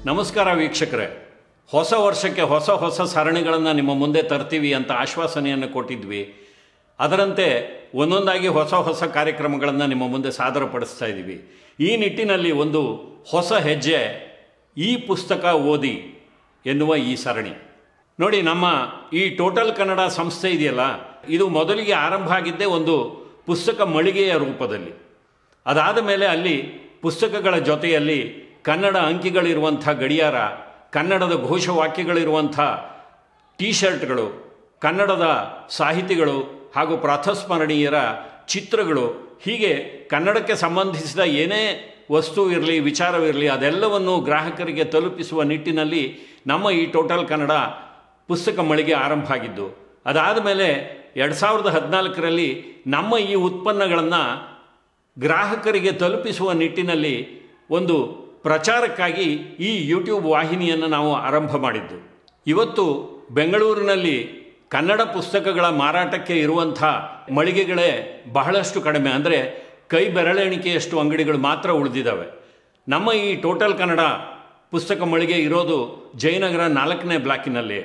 ನಮಸ್ಕಾರ ವೀಕ್ಷಕರೇ ಹೊಸ ವರ್ಷಕ್ಕೆ ಹೊಸ ಹೊಸ ಸರಣಿಗಳನ್ನು ನಿಮ್ಮ ಮುಂದೆ ತರ್ತೀವಿ ಅಂತ ಆಶ್ವಾಸನೆಯನ್ನು ಕೊಟ್ಟಿದ್ವಿ ಅದರಂತೆ ಒಂದೊಂದಾಗಿ ಹೊಸ ಹೊಸ ಕಾರ್ಯಕ್ರಮಗಳನ್ನು ನಿಮ್ಮ ಮುಂದೆ ಸಾದರಪಡಿಸ್ತಾ ಇದ್ದೀವಿ ಈ ನಿಟ್ಟಿನಲ್ಲಿ ಒಂದು ಹೊಸ ಹೆಜ್ಜೆ ಈ ಪುಸ್ತಕ ಓದಿ ಎನ್ನುವ ಈ ಸರಣಿ ನೋಡಿ ನಮ್ಮ ಈ ಟೋಟಲ್ ಕನ್ನಡ ಸಂಸ್ಥೆ ಇದೆಯಲ್ಲ ಇದು ಮೊದಲಿಗೆ ಆರಂಭ ಆಗಿದ್ದೇ ಒಂದು ಪುಸ್ತಕ ಮಳಿಗೆಯ ರೂಪದಲ್ಲಿ ಅದಾದ ಮೇಲೆ ಅಲ್ಲಿ ಪುಸ್ತಕಗಳ ಜೊತೆಯಲ್ಲಿ ಕನ್ನಡ ಅಂಕಿಗಳಿರುವಂಥ ಗಡಿಯಾರ ಕನ್ನಡದ ಘೋಷವಾಕ್ಯಗಳಿರುವಂಥ ಟೀ ಶರ್ಟ್ಗಳು ಕನ್ನಡದ ಸಾಹಿತಿಗಳು ಹಾಗೂ ಪ್ರಾತಸ್ಮರಣೀಯರ ಚಿತ್ರಗಳು ಹೀಗೆ ಕನ್ನಡಕ್ಕೆ ಸಂಬಂಧಿಸಿದ ಏನೇ ವಸ್ತು ಇರಲಿ ವಿಚಾರವಿರಲಿ ಅದೆಲ್ಲವನ್ನು ಗ್ರಾಹಕರಿಗೆ ತಲುಪಿಸುವ ನಿಟ್ಟಿನಲ್ಲಿ ನಮ್ಮ ಈ ಟೋಟಲ್ ಕನ್ನಡ ಪುಸ್ತಕ ಮಳಿಗೆ ಆರಂಭ ಆಗಿದ್ದು ಅದಾದ ಮೇಲೆ ಎರಡು ಸಾವಿರದ ಹದಿನಾಲ್ಕರಲ್ಲಿ ನಮ್ಮ ಈ ಉತ್ಪನ್ನಗಳನ್ನು ಗ್ರಾಹಕರಿಗೆ ತಲುಪಿಸುವ ನಿಟ್ಟಿನಲ್ಲಿ ಒಂದು ಪ್ರಚಾರಕ್ಕಾಗಿ ಈ ಯೂಟ್ಯೂಬ್ ವಾಹಿನಿಯನ್ನು ನಾವು ಆರಂಭ ಮಾಡಿದ್ದು ಇವತ್ತು ಬೆಂಗಳೂರಿನಲ್ಲಿ ಕನ್ನಡ ಪುಸ್ತಕಗಳ ಮಾರಾಟಕ್ಕೆ ಇರುವಂಥ ಮಳಿಗೆಗಳೇ ಬಹಳಷ್ಟು ಕಡಿಮೆ ಅಂದರೆ ಕೈ ಬೆರಳೆಣಿಕೆಯಷ್ಟು ಅಂಗಡಿಗಳು ಮಾತ್ರ ಉಳಿದಿದ್ದಾವೆ ನಮ್ಮ ಈ ಟೋಟಲ್ ಕನ್ನಡ ಪುಸ್ತಕ ಮಳಿಗೆ ಇರೋದು ಜಯನಗರ ನಾಲ್ಕನೇ ಬ್ಲಾಕಿನಲ್ಲಿ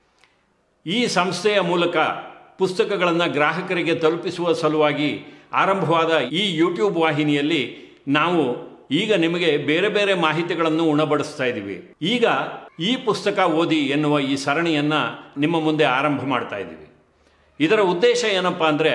ಈ ಸಂಸ್ಥೆಯ ಮೂಲಕ ಪುಸ್ತಕಗಳನ್ನು ಗ್ರಾಹಕರಿಗೆ ತಲುಪಿಸುವ ಸಲುವಾಗಿ ಆರಂಭವಾದ ಈ ಯೂಟ್ಯೂಬ್ ವಾಹಿನಿಯಲ್ಲಿ ನಾವು ಈಗ ನಿಮಗೆ ಬೇರೆ ಬೇರೆ ಮಾಹಿತಿಗಳನ್ನು ಉಣಬಡಿಸ್ತಾ ಇದ್ದೀವಿ ಈಗ ಈ ಪುಸ್ತಕ ಓದಿ ಎನ್ನುವ ಈ ಸರಣಿಯನ್ನು ನಿಮ್ಮ ಮುಂದೆ ಆರಂಭ ಮಾಡ್ತಾ ಇದ್ದೀವಿ ಇದರ ಉದ್ದೇಶ ಏನಪ್ಪ ಅಂದರೆ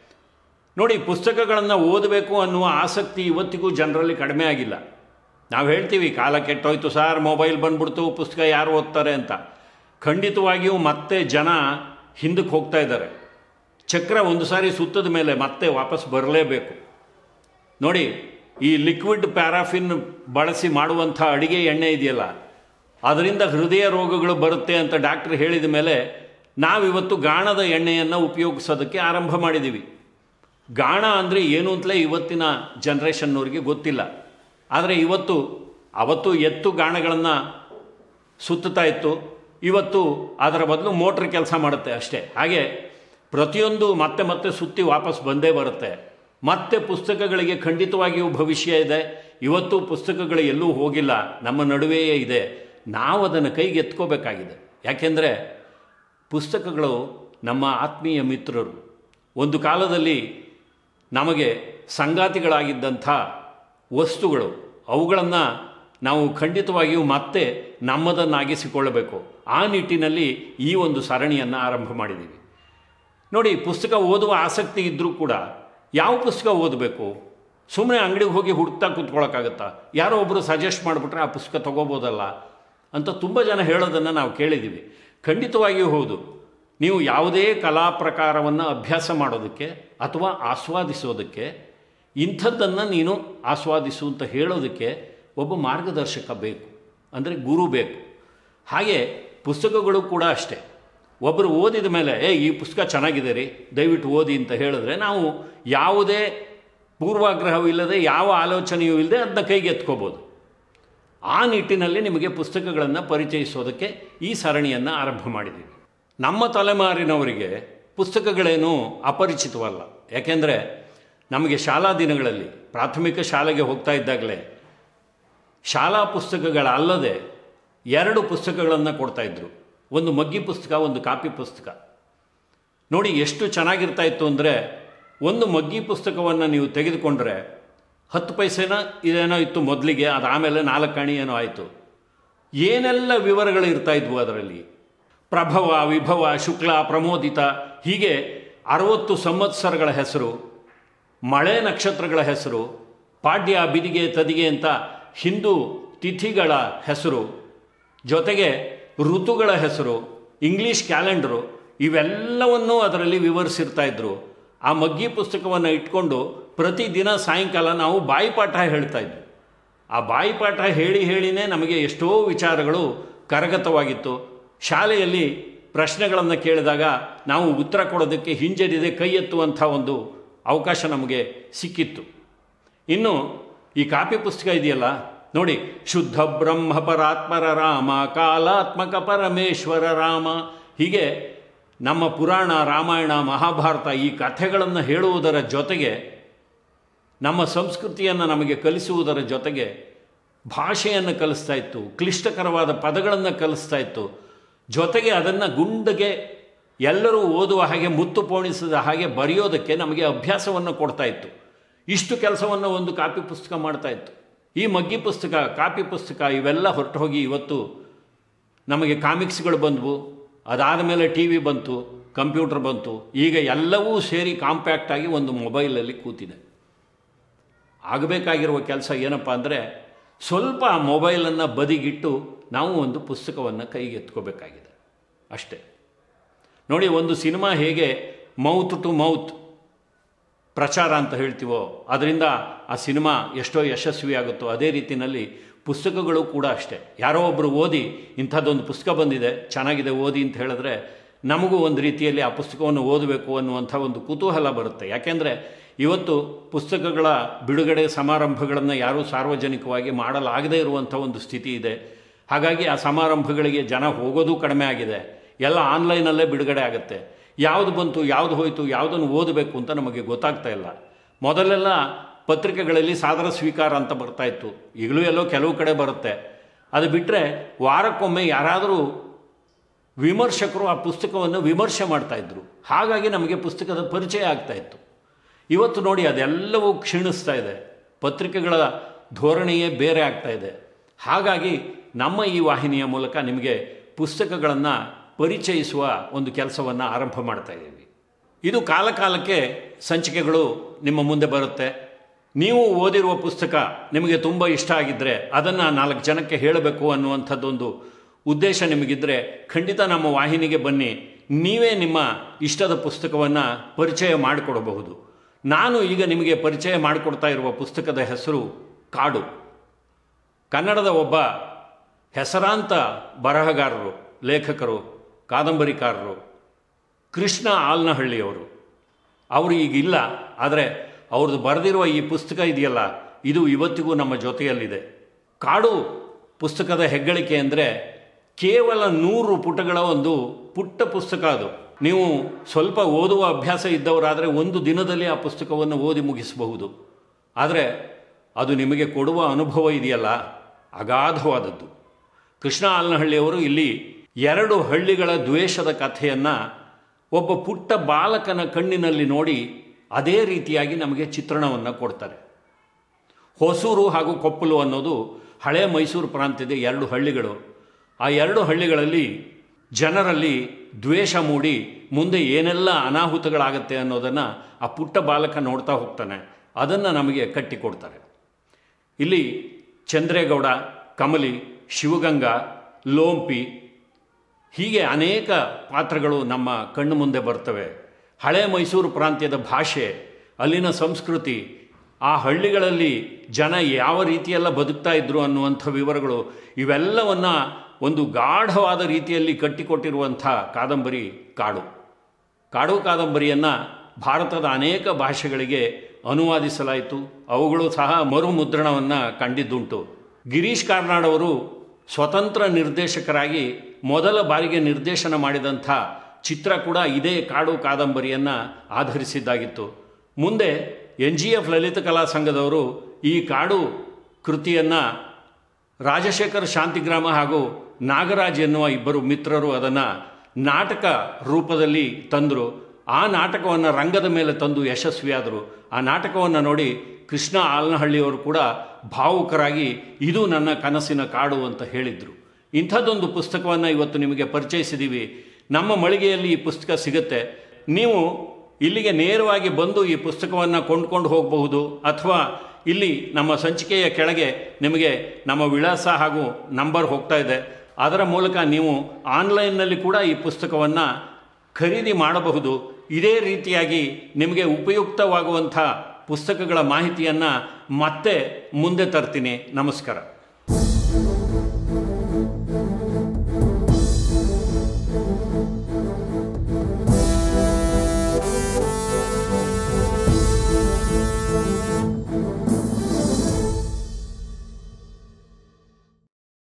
ನೋಡಿ ಪುಸ್ತಕಗಳನ್ನು ಓದಬೇಕು ಅನ್ನುವ ಆಸಕ್ತಿ ಇವತ್ತಿಗೂ ಜನರಲ್ಲಿ ಕಡಿಮೆ ಆಗಿಲ್ಲ ನಾವು ಹೇಳ್ತೀವಿ ಕಾಲ ಕೆಟ್ಟೋಯ್ತು ಸಾರ್ ಮೊಬೈಲ್ ಬಂದ್ಬಿಡ್ತು ಪುಸ್ತಕ ಯಾರು ಓದ್ತಾರೆ ಅಂತ ಖಂಡಿತವಾಗಿಯೂ ಮತ್ತೆ ಜನ ಹಿಂದಕ್ಕೆ ಹೋಗ್ತಾ ಇದ್ದಾರೆ ಚಕ್ರ ಒಂದು ಸಾರಿ ಸುತ್ತದ ಮೇಲೆ ಮತ್ತೆ ವಾಪಸ್ ಬರಲೇಬೇಕು ನೋಡಿ ಈ ಲಿಕ್ವಿಡ್ ಪ್ಯಾರಾಫಿನ್ ಬಳಸಿ ಮಾಡುವಂಥ ಅಡಿಗೆ ಎಣ್ಣೆ ಇದೆಯಲ್ಲ ಅದರಿಂದ ಹೃದಯ ರೋಗಗಳು ಬರುತ್ತೆ ಅಂತ ಡಾಕ್ಟ್ರ್ ಹೇಳಿದ ಮೇಲೆ ನಾವಿವತ್ತು ಗಾಣದ ಎಣ್ಣೆಯನ್ನು ಉಪಯೋಗಿಸೋದಕ್ಕೆ ಆರಂಭ ಮಾಡಿದ್ದೀವಿ ಗಾಣ ಅಂದರೆ ಏನು ಅಂತಲೇ ಇವತ್ತಿನ ಜನ್ರೇಷನ್ನವ್ರಿಗೆ ಗೊತ್ತಿಲ್ಲ ಆದರೆ ಇವತ್ತು ಅವತ್ತು ಎತ್ತು ಗಾಣಗಳನ್ನು ಸುತ್ತುತ್ತಾ ಇತ್ತು ಇವತ್ತು ಅದರ ಬದಲು ಮೋಟ್ರ್ ಕೆಲಸ ಮಾಡುತ್ತೆ ಅಷ್ಟೇ ಹಾಗೆ ಪ್ರತಿಯೊಂದು ಮತ್ತೆ ಮತ್ತೆ ಸುತ್ತಿ ವಾಪಸ್ ಬಂದೇ ಬರುತ್ತೆ ಮತ್ತೆ ಪುಸ್ತಕಗಳಿಗೆ ಖಂಡಿತವಾಗಿಯೂ ಭವಿಷ್ಯ ಇದೆ ಇವತ್ತು ಪುಸ್ತಕಗಳು ಎಲ್ಲೂ ಹೋಗಿಲ್ಲ ನಮ್ಮ ನಡುವೆಯೇ ಇದೆ ನಾವು ಅದನ್ನು ಕೈಗೆ ಎತ್ಕೋಬೇಕಾಗಿದೆ ಯಾಕೆಂದರೆ ಪುಸ್ತಕಗಳು ನಮ್ಮ ಆತ್ಮೀಯ ಮಿತ್ರರು ಒಂದು ಕಾಲದಲ್ಲಿ ನಮಗೆ ಸಂಗಾತಿಗಳಾಗಿದ್ದಂಥ ವಸ್ತುಗಳು ಅವುಗಳನ್ನು ನಾವು ಖಂಡಿತವಾಗಿಯೂ ಮತ್ತೆ ನಮ್ಮದನ್ನಾಗಿಸಿಕೊಳ್ಳಬೇಕು ಆ ನಿಟ್ಟಿನಲ್ಲಿ ಈ ಒಂದು ಸರಣಿಯನ್ನು ಆರಂಭ ಮಾಡಿದ್ದೀವಿ ನೋಡಿ ಪುಸ್ತಕ ಓದುವ ಆಸಕ್ತಿ ಇದ್ದರೂ ಕೂಡ ಯಾವ ಪುಸ್ತಕ ಓದಬೇಕು ಸುಮ್ಮನೆ ಅಂಗಡಿಗೆ ಹೋಗಿ ಹುಡುಕ್ತಾ ಕೂತ್ಕೊಳ್ಳೋಕ್ಕಾಗತ್ತಾ ಯಾರೋ ಒಬ್ಬರು ಸಜೆಸ್ಟ್ ಮಾಡಿಬಿಟ್ರೆ ಆ ಪುಸ್ತಕ ತೊಗೋಬೋದಲ್ಲ ಅಂತ ತುಂಬ ಜನ ಹೇಳೋದನ್ನು ನಾವು ಕೇಳಿದ್ದೀವಿ ಖಂಡಿತವಾಗಿಯೂ ಹೌದು ನೀವು ಯಾವುದೇ ಕಲಾ ಪ್ರಕಾರವನ್ನು ಅಭ್ಯಾಸ ಮಾಡೋದಕ್ಕೆ ಅಥವಾ ಆಸ್ವಾದಿಸೋದಕ್ಕೆ ಇಂಥದ್ದನ್ನು ನೀನು ಆಸ್ವಾದಿಸು ಅಂತ ಹೇಳೋದಕ್ಕೆ ಒಬ್ಬ ಮಾರ್ಗದರ್ಶಕ ಬೇಕು ಅಂದರೆ ಗುರು ಬೇಕು ಹಾಗೆ ಪುಸ್ತಕಗಳು ಕೂಡ ಅಷ್ಟೇ ಒಬ್ಬರು ಓದಿದ ಮೇಲೆ ಏ ಈ ಪುಸ್ತಕ ಚೆನ್ನಾಗಿದೆ ರೀ ದಯವಿಟ್ಟು ಓದಿ ಅಂತ ಹೇಳಿದ್ರೆ ನಾವು ಯಾವುದೇ ಪೂರ್ವಾಗ್ರಹವಿಲ್ಲದೆ ಯಾವ ಆಲೋಚನೆಯೂ ಇಲ್ಲದೆ ಅದನ್ನ ಕೈಗೆ ಎತ್ಕೋಬೋದು ಆ ನಿಟ್ಟಿನಲ್ಲಿ ನಿಮಗೆ ಪುಸ್ತಕಗಳನ್ನು ಪರಿಚಯಿಸೋದಕ್ಕೆ ಈ ಸರಣಿಯನ್ನು ಆರಂಭ ಮಾಡಿದ್ದೀವಿ ನಮ್ಮ ತಲೆಮಾರಿನವರಿಗೆ ಪುಸ್ತಕಗಳೇನು ಅಪರಿಚಿತವಲ್ಲ ಯಾಕೆಂದರೆ ನಮಗೆ ಶಾಲಾ ದಿನಗಳಲ್ಲಿ ಪ್ರಾಥಮಿಕ ಶಾಲೆಗೆ ಹೋಗ್ತಾ ಇದ್ದಾಗಲೇ ಶಾಲಾ ಪುಸ್ತಕಗಳಲ್ಲದೆ ಎರಡು ಪುಸ್ತಕಗಳನ್ನು ಕೊಡ್ತಾಯಿದ್ರು ಒಂದು ಮಗ್ಗಿ ಪುಸ್ತಕ ಒಂದು ಕಾಪಿ ಪುಸ್ತಕ ನೋಡಿ ಎಷ್ಟು ಚೆನ್ನಾಗಿರ್ತಾ ಇತ್ತು ಅಂದರೆ ಒಂದು ಮಗ್ಗಿ ಪುಸ್ತಕವನ್ನು ನೀವು ತೆಗೆದುಕೊಂಡ್ರೆ ಹತ್ತು ಪೈಸೆನ ಇದೇನೋ ಇತ್ತು ಮೊದಲಿಗೆ ಅದು ಆಮೇಲೆ ನಾಲ್ಕು ಅಣಿ ಏನೋ ಆಯಿತು ಏನೆಲ್ಲ ವಿವರಗಳು ಇರ್ತಾ ಇದ್ವು ಅದರಲ್ಲಿ ಪ್ರಭವ ವಿಭವ ಶುಕ್ಲ ಪ್ರಮೋದಿತ ಹೀಗೆ ಅರವತ್ತು ಸಂವತ್ಸರಗಳ ಹೆಸರು ಮಳೆ ನಕ್ಷತ್ರಗಳ ಹೆಸರು ಪಾಡ್ಯ ಬಿದಿಗೆ ತದಿಗೆ ಅಂತ ಹಿಂದೂ ತಿಥಿಗಳ ಹೆಸರು ಜೊತೆಗೆ ಋತುಗಳ ಹೆಸರು ಇಂಗ್ಲೀಷ್ ಕ್ಯಾಲೆಂಡರು ಇವೆಲ್ಲವನ್ನೂ ಅದರಲ್ಲಿ ವಿವರಿಸಿರ್ತಾ ಇದ್ರು ಆ ಮಗ್ಗಿ ಪುಸ್ತಕವನ್ನು ಇಟ್ಕೊಂಡು ಪ್ರತಿದಿನ ಸಾಯಂಕಾಲ ನಾವು ಬಾಯಿಪಾಠ ಹೇಳ್ತಾ ಇದ್ವಿ ಆ ಬಾಯಿಪಾಠ ಹೇಳಿ ಹೇಳಿನೇ ನಮಗೆ ಎಷ್ಟೋ ವಿಚಾರಗಳು ಕರಗತವಾಗಿತ್ತು ಶಾಲೆಯಲ್ಲಿ ಪ್ರಶ್ನೆಗಳನ್ನು ಕೇಳಿದಾಗ ನಾವು ಉತ್ತರ ಕೊಡೋದಕ್ಕೆ ಹಿಂಜರಿದೆ ಕೈ ಎತ್ತುವಂಥ ಒಂದು ಅವಕಾಶ ನಮಗೆ ಸಿಕ್ಕಿತ್ತು ಇನ್ನು ಈ ಕಾಪಿ ಪುಸ್ತಕ ಇದೆಯಲ್ಲ ನೋಡಿ ಶುದ್ಧ ಬ್ರಹ್ಮ ಪರಾತ್ಮರ ರಾಮ ಕಾಲಾತ್ಮಕ ಪರಮೇಶ್ವರ ರಾಮ ಹೀಗೆ ನಮ್ಮ ಪುರಾಣ ರಾಮಾಯಣ ಮಹಾಭಾರತ ಈ ಕಥೆಗಳನ್ನು ಹೇಳುವುದರ ಜೊತೆಗೆ ನಮ್ಮ ಸಂಸ್ಕೃತಿಯನ್ನು ನಮಗೆ ಕಲಿಸುವುದರ ಜೊತೆಗೆ ಭಾಷೆಯನ್ನು ಕಲಿಸ್ತಾ ಇತ್ತು ಕ್ಲಿಷ್ಟಕರವಾದ ಪದಗಳನ್ನು ಕಲಿಸ್ತಾ ಇತ್ತು ಜೊತೆಗೆ ಅದನ್ನು ಗುಂಡಿಗೆ ಎಲ್ಲರೂ ಓದುವ ಹಾಗೆ ಮುತ್ತು ಪೋಣಿಸಿದ ಹಾಗೆ ಬರೆಯೋದಕ್ಕೆ ನಮಗೆ ಅಭ್ಯಾಸವನ್ನು ಕೊಡ್ತಾ ಇತ್ತು ಇಷ್ಟು ಕೆಲಸವನ್ನು ಒಂದು ಕಾಪಿ ಪುಸ್ತಕ ಮಾಡ್ತಾ ಇತ್ತು ಈ ಮಗ್ಗಿ ಪುಸ್ತಕ ಕಾಪಿ ಪುಸ್ತಕ ಇವೆಲ್ಲ ಹೊರಟು ಹೋಗಿ ಇವತ್ತು ನಮಗೆ ಕಾಮಿಕ್ಸ್ಗಳು ಬಂದವು ಅದಾದ ಮೇಲೆ ಟಿ ವಿ ಬಂತು ಕಂಪ್ಯೂಟರ್ ಬಂತು ಈಗ ಎಲ್ಲವೂ ಸೇರಿ ಕಾಂಪ್ಯಾಕ್ಟ್ ಆಗಿ ಒಂದು ಮೊಬೈಲಲ್ಲಿ ಕೂತಿದೆ ಆಗಬೇಕಾಗಿರುವ ಕೆಲಸ ಏನಪ್ಪ ಅಂದರೆ ಸ್ವಲ್ಪ ಆ ಮೊಬೈಲನ್ನು ಬದಿಗಿಟ್ಟು ನಾವು ಒಂದು ಪುಸ್ತಕವನ್ನು ಕೈಗೆ ಎತ್ಕೋಬೇಕಾಗಿದೆ ಅಷ್ಟೇ ನೋಡಿ ಒಂದು ಸಿನಿಮಾ ಹೇಗೆ ಮೌತ್ ಟು ಮೌತ್ ಪ್ರಚಾರ ಅಂತ ಹೇಳ್ತೀವೋ ಅದರಿಂದ ಆ ಸಿನಿಮಾ ಎಷ್ಟೋ ಯಶಸ್ವಿ ಆಗುತ್ತೋ ಅದೇ ರೀತಿಯಲ್ಲಿ ಪುಸ್ತಕಗಳು ಕೂಡ ಅಷ್ಟೇ ಯಾರೋ ಒಬ್ಬರು ಓದಿ ಇಂಥದ್ದೊಂದು ಪುಸ್ತಕ ಬಂದಿದೆ ಚೆನ್ನಾಗಿದೆ ಓದಿ ಅಂತ ಹೇಳಿದ್ರೆ ನಮಗೂ ಒಂದು ರೀತಿಯಲ್ಲಿ ಆ ಪುಸ್ತಕವನ್ನು ಓದಬೇಕು ಅನ್ನುವಂಥ ಒಂದು ಕುತೂಹಲ ಬರುತ್ತೆ ಯಾಕೆಂದರೆ ಇವತ್ತು ಪುಸ್ತಕಗಳ ಬಿಡುಗಡೆ ಸಮಾರಂಭಗಳನ್ನು ಯಾರೂ ಸಾರ್ವಜನಿಕವಾಗಿ ಮಾಡಲಾಗದೇ ಇರುವಂಥ ಒಂದು ಸ್ಥಿತಿ ಇದೆ ಹಾಗಾಗಿ ಆ ಸಮಾರಂಭಗಳಿಗೆ ಜನ ಹೋಗೋದು ಕಡಿಮೆ ಆಗಿದೆ ಎಲ್ಲ ಆನ್ಲೈನಲ್ಲೇ ಬಿಡುಗಡೆ ಆಗುತ್ತೆ ಯಾವುದು ಬಂತು ಯಾವುದು ಹೋಯಿತು ಯಾವುದನ್ನು ಓದಬೇಕು ಅಂತ ನಮಗೆ ಗೊತ್ತಾಗ್ತಾ ಇಲ್ಲ ಮೊದಲೆಲ್ಲ ಪತ್ರಿಕೆಗಳಲ್ಲಿ ಸಾದರ ಸ್ವೀಕಾರ ಅಂತ ಬರ್ತಾ ಇತ್ತು ಈಗಲೂ ಎಲ್ಲೋ ಕೆಲವು ಕಡೆ ಬರುತ್ತೆ ಅದು ಬಿಟ್ಟರೆ ವಾರಕ್ಕೊಮ್ಮೆ ಯಾರಾದರೂ ವಿಮರ್ಶಕರು ಆ ಪುಸ್ತಕವನ್ನು ವಿಮರ್ಶೆ ಮಾಡ್ತಾ ಇದ್ರು ಹಾಗಾಗಿ ನಮಗೆ ಪುಸ್ತಕದ ಪರಿಚಯ ಆಗ್ತಾ ಇತ್ತು ಇವತ್ತು ನೋಡಿ ಅದೆಲ್ಲವೂ ಕ್ಷೀಣಿಸ್ತಾ ಇದೆ ಪತ್ರಿಕೆಗಳ ಧೋರಣೆಯೇ ಬೇರೆ ಆಗ್ತಾ ಇದೆ ಹಾಗಾಗಿ ನಮ್ಮ ಈ ವಾಹಿನಿಯ ಮೂಲಕ ನಿಮಗೆ ಪುಸ್ತಕಗಳನ್ನು ಪರಿಚಯಿಸುವ ಒಂದು ಕೆಲಸವನ್ನು ಆರಂಭ ಮಾಡ್ತಾ ಇದ್ದೀವಿ ಇದು ಕಾಲಕಾಲಕ್ಕೆ ಸಂಚಿಕೆಗಳು ನಿಮ್ಮ ಮುಂದೆ ಬರುತ್ತೆ ನೀವು ಓದಿರುವ ಪುಸ್ತಕ ನಿಮಗೆ ತುಂಬ ಇಷ್ಟ ಆಗಿದ್ದರೆ ಅದನ್ನು ನಾಲ್ಕು ಜನಕ್ಕೆ ಹೇಳಬೇಕು ಅನ್ನುವಂಥದ್ದೊಂದು ಉದ್ದೇಶ ನಿಮಗಿದ್ದರೆ ಖಂಡಿತ ನಮ್ಮ ವಾಹಿನಿಗೆ ಬನ್ನಿ ನೀವೇ ನಿಮ್ಮ ಇಷ್ಟದ ಪುಸ್ತಕವನ್ನು ಪರಿಚಯ ಮಾಡಿಕೊಡಬಹುದು ನಾನು ಈಗ ನಿಮಗೆ ಪರಿಚಯ ಮಾಡಿಕೊಡ್ತಾ ಇರುವ ಪುಸ್ತಕದ ಹೆಸರು ಕಾಡು ಕನ್ನಡದ ಒಬ್ಬ ಹೆಸರಾಂತ ಬರಹಗಾರರು ಲೇಖಕರು ಕಾದಂಬರಿಕಾರರು ಕೃಷ್ಣ ಆಲ್ನಹಳ್ಳಿಯವರು ಅವರು ಈಗಿಲ್ಲ ಆದರೆ ಅವ್ರದ್ದು ಬರೆದಿರುವ ಈ ಪುಸ್ತಕ ಇದೆಯಲ್ಲ ಇದು ಇವತ್ತಿಗೂ ನಮ್ಮ ಜೊತೆಯಲ್ಲಿದೆ ಕಾಡು ಪುಸ್ತಕದ ಹೆಗ್ಗಳಿಕೆ ಅಂದರೆ ಕೇವಲ ನೂರು ಪುಟಗಳ ಒಂದು ಪುಟ್ಟ ಪುಸ್ತಕ ಅದು ನೀವು ಸ್ವಲ್ಪ ಓದುವ ಅಭ್ಯಾಸ ಇದ್ದವರಾದರೆ ಒಂದು ದಿನದಲ್ಲಿ ಆ ಪುಸ್ತಕವನ್ನು ಓದಿ ಮುಗಿಸಬಹುದು ಆದರೆ ಅದು ನಿಮಗೆ ಕೊಡುವ ಅನುಭವ ಇದೆಯಲ್ಲ ಅಗಾಧವಾದದ್ದು ಕೃಷ್ಣ ಆಲ್ನಹಳ್ಳಿಯವರು ಇಲ್ಲಿ ಎರಡು ಹಳ್ಳಿಗಳ ದ್ವೇಷದ ಕಥೆಯನ್ನು ಒಬ್ಬ ಪುಟ್ಟ ಬಾಲಕನ ಕಣ್ಣಿನಲ್ಲಿ ನೋಡಿ ಅದೇ ರೀತಿಯಾಗಿ ನಮಗೆ ಚಿತ್ರಣವನ್ನು ಕೊಡ್ತಾರೆ ಹೊಸೂರು ಹಾಗೂ ಕೊಪ್ಪಲು ಅನ್ನೋದು ಹಳೆ ಮೈಸೂರು ಪ್ರಾಂತ್ಯದ ಎರಡು ಹಳ್ಳಿಗಳು ಆ ಎರಡು ಹಳ್ಳಿಗಳಲ್ಲಿ ಜನರಲ್ಲಿ ದ್ವೇಷ ಮೂಡಿ ಮುಂದೆ ಏನೆಲ್ಲ ಅನಾಹುತಗಳಾಗತ್ತೆ ಅನ್ನೋದನ್ನು ಆ ಪುಟ್ಟ ಬಾಲಕ ನೋಡ್ತಾ ಹೋಗ್ತಾನೆ ಅದನ್ನು ನಮಗೆ ಕಟ್ಟಿಕೊಡ್ತಾರೆ ಇಲ್ಲಿ ಚಂದ್ರೇಗೌಡ ಕಮಲಿ ಶಿವಗಂಗಾ ಲೋಂಪಿ ಹೀಗೆ ಅನೇಕ ಪಾತ್ರಗಳು ನಮ್ಮ ಕಣ್ಣು ಮುಂದೆ ಬರ್ತವೆ ಹಳೆ ಮೈಸೂರು ಪ್ರಾಂತ್ಯದ ಭಾಷೆ ಅಲ್ಲಿನ ಸಂಸ್ಕೃತಿ ಆ ಹಳ್ಳಿಗಳಲ್ಲಿ ಜನ ಯಾವ ರೀತಿಯೆಲ್ಲ ಬದುಕ್ತಾ ಇದ್ರು ಅನ್ನುವಂಥ ವಿವರಗಳು ಇವೆಲ್ಲವನ್ನು ಒಂದು ಗಾಢವಾದ ರೀತಿಯಲ್ಲಿ ಕಟ್ಟಿಕೊಟ್ಟಿರುವಂಥ ಕಾದಂಬರಿ ಕಾಡು ಕಾಡು ಕಾದಂಬರಿಯನ್ನು ಭಾರತದ ಅನೇಕ ಭಾಷೆಗಳಿಗೆ ಅನುವಾದಿಸಲಾಯಿತು ಅವುಗಳು ಸಹ ಮರುಮುದ್ರಣವನ್ನು ಕಂಡಿದ್ದುಂಟು ಗಿರೀಶ್ ಕಾರ್ನಾಡ್ ಅವರು ಸ್ವತಂತ್ರ ನಿರ್ದೇಶಕರಾಗಿ ಮೊದಲ ಬಾರಿಗೆ ನಿರ್ದೇಶನ ಮಾಡಿದಂಥ ಚಿತ್ರ ಕೂಡ ಇದೇ ಕಾಡು ಕಾದಂಬರಿಯನ್ನು ಆಧರಿಸಿದ್ದಾಗಿತ್ತು ಮುಂದೆ ಎನ್ ಜಿ ಎಫ್ ಲಲಿತ ಕಲಾ ಸಂಘದವರು ಈ ಕಾಡು ಕೃತಿಯನ್ನು ರಾಜಶೇಖರ್ ಶಾಂತಿಗ್ರಾಮ ಹಾಗೂ ನಾಗರಾಜ್ ಎನ್ನುವ ಇಬ್ಬರು ಮಿತ್ರರು ಅದನ್ನು ನಾಟಕ ರೂಪದಲ್ಲಿ ತಂದರು ಆ ನಾಟಕವನ್ನು ರಂಗದ ಮೇಲೆ ತಂದು ಯಶಸ್ವಿಯಾದರು ಆ ನಾಟಕವನ್ನು ನೋಡಿ ಕೃಷ್ಣ ಆಲ್ನಹಳ್ಳಿಯವರು ಕೂಡ ಭಾವುಕರಾಗಿ ಇದು ನನ್ನ ಕನಸಿನ ಕಾಡು ಅಂತ ಹೇಳಿದರು ಇಂಥದ್ದೊಂದು ಪುಸ್ತಕವನ್ನು ಇವತ್ತು ನಿಮಗೆ ಪರಿಚಯಿಸಿದ್ದೀವಿ ನಮ್ಮ ಮಳಿಗೆಯಲ್ಲಿ ಈ ಪುಸ್ತಕ ಸಿಗುತ್ತೆ ನೀವು ಇಲ್ಲಿಗೆ ನೇರವಾಗಿ ಬಂದು ಈ ಪುಸ್ತಕವನ್ನು ಕೊಂಡ್ಕೊಂಡು ಹೋಗಬಹುದು ಅಥವಾ ಇಲ್ಲಿ ನಮ್ಮ ಸಂಚಿಕೆಯ ಕೆಳಗೆ ನಿಮಗೆ ನಮ್ಮ ವಿಳಾಸ ಹಾಗೂ ನಂಬರ್ ಹೋಗ್ತಾ ಇದೆ ಅದರ ಮೂಲಕ ನೀವು ಆನ್ಲೈನ್ನಲ್ಲಿ ಕೂಡ ಈ ಪುಸ್ತಕವನ್ನು ಖರೀದಿ ಮಾಡಬಹುದು ಇದೇ ರೀತಿಯಾಗಿ ನಿಮಗೆ ಉಪಯುಕ್ತವಾಗುವಂಥ ಪುಸ್ತಕಗಳ ಮಾಹಿತಿಯನ್ನು ಮತ್ತೆ ಮುಂದೆ ತರ್ತೀನಿ ನಮಸ್ಕಾರ